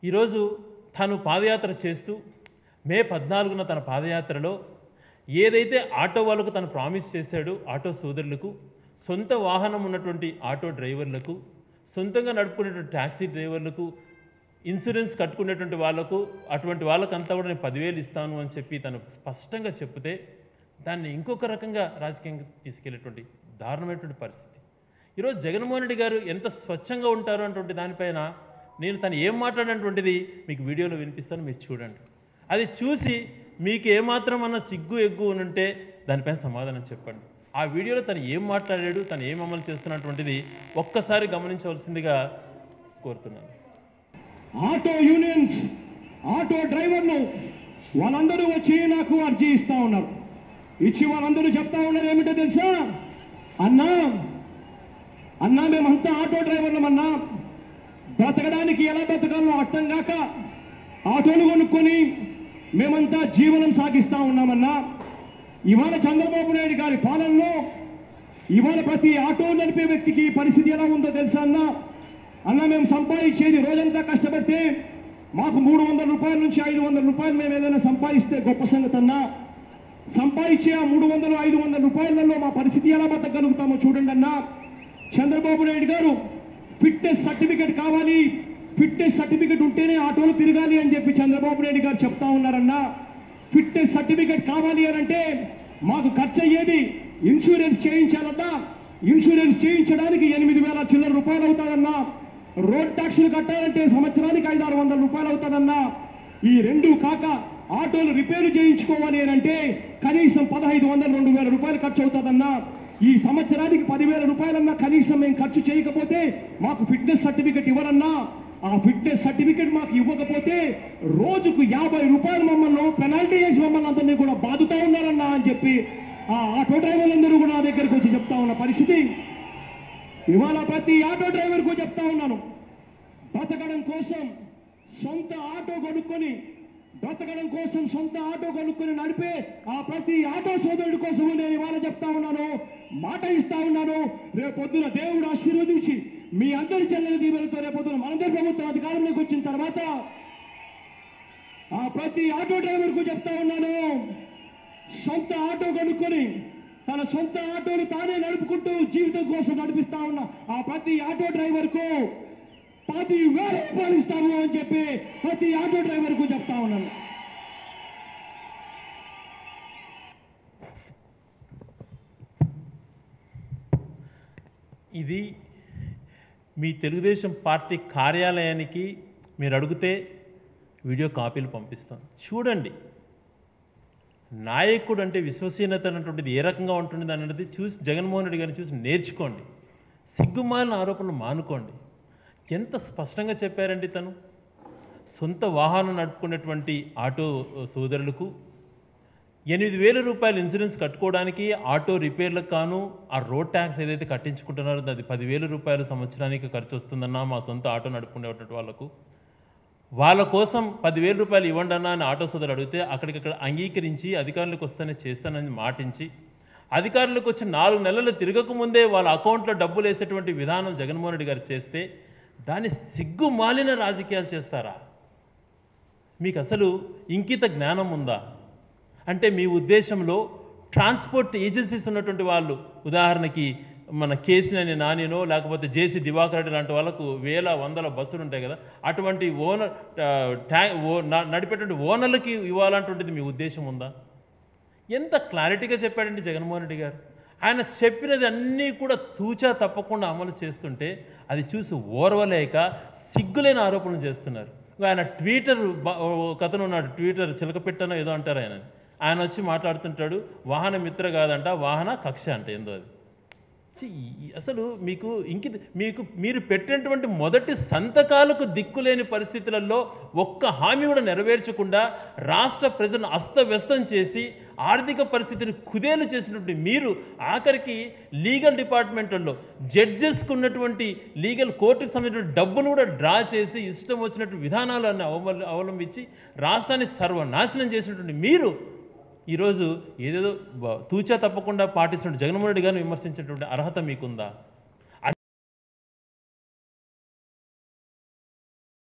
ఈరోజు తను పాదయాత్ర చేస్తూ మే పద్నాలుగున తన పాదయాత్రలో ఏదైతే ఆటో వాళ్ళకు తను ప్రామిస్ చేశాడో ఆటో సోదరులకు సొంత వాహనం ఉన్నటువంటి ఆటో డ్రైవర్లకు సొంతంగా నడుపుకునేటువంటి ట్యాక్సీ డ్రైవర్లకు ఇన్సూరెన్స్ కట్టుకునేటువంటి వాళ్ళకు అటువంటి వాళ్ళకంతా కూడా నేను పదివేలు ఇస్తాను అని చెప్పి తను స్పష్టంగా చెప్తే దాన్ని ఇంకొక రకంగా రాజకీయంగా తీసుకెళ్లేటువంటి దారుణమైనటువంటి పరిస్థితి ఈరోజు జగన్మోహన్ రెడ్డి గారు ఎంత స్వచ్ఛంగా ఉంటారు అటువంటి దానిపైన నేను తను ఏం మాట్లాడినటువంటిది మీకు వీడియోలో వినిపిస్తాను మీరు చూడండి అది చూసి మీకు ఏమాత్రం అన్న సిగ్గు ఎగ్గు అని ఉంటే దానిపైన సమాధానం చెప్పండి ఆ వీడియోలో తను ఏం మాట్లాడాడు తను ఏం అమలు చేస్తున్నటువంటిది ఒక్కసారి గమనించవలసిందిగా కోరుతున్నాను ఆటో యూనియన్స్ ఆటో డ్రైవర్లు వాళ్ళందరూ వచ్చి నాకు అర్జీ ఇస్తా ఉన్నారు ఇచ్చి వాళ్ళందరూ చెప్తా ఉన్నారు ఏమిటో తెలుసా అన్నా అన్నా మేమంతా ఆటో డ్రైవర్లమన్నా బ్రతకడానికి ఎలా బ్రతకాలో అర్థం కాక ఆటోలు కొనుక్కొని మేమంతా జీవనం సాగిస్తా ఉన్నామన్నా ఇవాళ చంద్రబాబు నాయుడు గారి పాలనలో ఇవాళ ప్రతి ఆటో నడిపే వ్యక్తికి పరిస్థితి ఎలా ఉందో తెలుసా అన్నా అన్న మేము సంపాదించేది రోజంతా కష్టపడితే మాకు మూడు వందల రూపాయల నుంచి ఐదు వందల రూపాయలు మేము ఏదైనా సంపాదిస్తే గొప్ప సంగతి అన్నా సంపాదించే ఆ మూడు వందలు ఐదు వందల రూపాయలలో మా పరిస్థితి ఎలా బతకగలుగుతామో చూడండి అన్నా చంద్రబాబు నాయుడు గారు ఫిట్నెస్ సర్టిఫికెట్ కావాలి ఫిట్నెస్ సర్టిఫికెట్ ఉంటేనే ఆటోలు తిరగాలి అని చెప్పి చంద్రబాబు నాయుడు గారు చెప్తా ఉన్నారన్నా ఫిట్నెస్ సర్టిఫికెట్ కావాలి అని అంటే మాకు ఖర్చు అయ్యేది ఇన్సూరెన్స్ చేయించాలన్నా ఇన్సూరెన్స్ చేయించడానికి ఎనిమిది వేల చిల్లర రూపాయలు అవుతాదన్నా రోడ్ ట్యాక్సులు కట్టాలంటే సంవత్సరానికి ఐదు ఆరు వందల రూపాయలు అవుతాదన్నా ఈ రెండు కాక ఆటోలు రిపేరు చేయించుకోవాలి అని అంటే కనీసం పదహైదు వందల రెండు వేల రూపాయలు ఖర్చు అవుతుందన్నా ఈ సంవత్సరానికి పదివేల రూపాయలన్నా కనీసం మేము ఖర్చు చేయకపోతే మాకు ఫిట్నెస్ సర్టిఫికెట్ ఇవ్వరన్నా ఆ ఫిట్నెస్ సర్టిఫికెట్ మాకు ఇవ్వకపోతే రోజుకు యాభై రూపాయలు మమ్మల్ని పెనాల్టీ చేసి మమ్మల్ని అందరినీ కూడా బాధుతా ఉన్నారన్నా అని చెప్పి ఆ ఆటో డ్రైవర్లందరూ కూడా నా దగ్గరికి వచ్చి చెప్తా ఉన్న పరిస్థితి ఇవాళ ప్రతి ఆటో డ్రైవర్కు చెప్తా ఉన్నాను బతకడం కోసం సొంత ఆటో కొనుక్కొని బ్రతకడం కోసం సొంత ఆటో కొనుక్కొని నడిపే ఆ ప్రతి ఆటో సోదరుడి కోసము నేను ఇవాళ చెప్తా ఉన్నాను మాట ఇస్తా ఉన్నాను రేపొద్దున దేవుడు ఆశీర్వదించి మీ అందరి చెల్లెల దీవెలతో రేపొద్దున మనందరి ప్రభుత్వం అధికారంలోకి వచ్చిన తర్వాత ఆ ప్రతి ఆటో డ్రైవర్కు చెప్తా ఉన్నాను సొంత ఆటో కొనుక్కొని తన సొంత ఆటోను తానే నడుపుకుంటూ జీవితం కోసం నడిపిస్తా ఉన్న ఆ ప్రతి ఆటో డ్రైవర్కు పది వేల రూపాయలు ఇస్తాము అని చెప్పి ప్రతి ఆటో డ్రైవర్కు చెప్తా ఉన్నాను ఇది మీ తెలుగుదేశం పార్టీ కార్యాలయానికి మీరు అడిగితే వీడియో కాపీలు పంపిస్తాను చూడండి నాయకుడు అంటే విశ్వసనీయత అనేటువంటిది ఏ రకంగా ఉంటుంది అనేది చూసి జగన్మోహన్ రెడ్డి గారిని చూసి నేర్చుకోండి సిగ్గుమాలిన ఆరోపణలు మానుకోండి ఎంత స్పష్టంగా చెప్పారండి తను సొంత వాహనం నడుపుకునేటువంటి ఆటో సోదరులకు ఎనిమిది వేల రూపాయలు ఇన్సూరెన్స్ కట్టుకోవడానికి ఆటో రిపేర్లకు కాను ఆ రోడ్ ట్యాక్స్ ఏదైతే కట్టించుకుంటున్నారో అది పదివేల రూపాయలు సంవత్సరానికి ఖర్చు వస్తుందన్నా మా సొంత ఆటో నడుపుకునేటువంటి వాళ్ళకు వాళ్ళ కోసం పదివేల రూపాయలు ఇవ్వండి అన్నా అని ఆటో సోదరు అడిగితే అక్కడికక్కడ అంగీకరించి అధికారులకు వస్తేనే చేస్తానని మాటించి అధికారులకు వచ్చి నాలుగు నెలలు తిరగకముందే వాళ్ళ అకౌంట్లో డబ్బులు వేసేటువంటి విధానం జగన్మోహన్ రెడ్డి గారు చేస్తే దాన్ని సిగ్గు మాలిన రాజకీయాలు చేస్తారా మీకు అసలు ఇంకిత జ్ఞానం ఉందా అంటే మీ ఉద్దేశంలో ట్రాన్స్పోర్ట్ ఏజెన్సీస్ ఉన్నటువంటి వాళ్ళు ఉదాహరణకి మన కేసినేని నానినో లేకపోతే జేసీ దివాకర్ రెడ్డి లాంటి వాళ్ళకు వేల వందల బస్సులు ఉంటాయి కదా అటువంటి ఓనర్ ఆ, ట్యా ఓ న- నడిపేటువంటి ఓనర్లకి ఇవ్వాలంటుంటుంది మీ ఉద్దేశం ఉందా ఎంత క్లారిటీగా చెప్పాడండి జగన్మోహన్ రెడ్డి గారు ఆయన చెప్పినది అన్నీ కూడా తూచా తప్పకుండా అమలు చేస్తుంటే అది చూసి ఓర్వలేక సిగ్గులేని ఆరోపణలు చేస్తున్నారు ఇంకా ఆయన ట్విట్టర్ బ- ఒక అతను ఉన్నాడు ట్విట్టర్ చిలకపెట్టనో ఏదో అంటారు ఆయన ఆయన వచ్చి మాట్లాడుతుంటాడు వాహన మిత్ర కాదంట వాహన కక్ష అంట ఏందో అది ఛీ, ఈ- అసలు మీకు ఇంకి మీకు మీరు పెట్టినటువంటి మొదటి సంతకాలకు దిక్కులేని పరిస్థితులలో ఒక్క హామీ కూడా నెరవేర్చకుండా రాష్ట్ర ప్రజలను అస్తవ్యస్తం చేసి ఆర్థిక పరిస్థితిని కుదేలు చేసినటువంటి మీరు ఆఖరికి లీగల్ డిపార్ట్మెంట్లో జడ్జెస్కు ఉన్నటువంటి లీగల్ కోర్టుకు సంబంధించిన డబ్బులు కూడా డ్రా చేసి ఇష్టం వచ్చినటువంటి విధానాలను అవమ అవలంబించి రాష్ట్రాన్ని సర్వనాశనం చేసినటువంటి మీరు ఈరోజు ఏదేదో బ- తూచా తప్పకుండా పాటిస్తున్న జగన్మోహన్ రెడ్డి గారిని విమర్శించేటువంటి అర్హత మీకుందా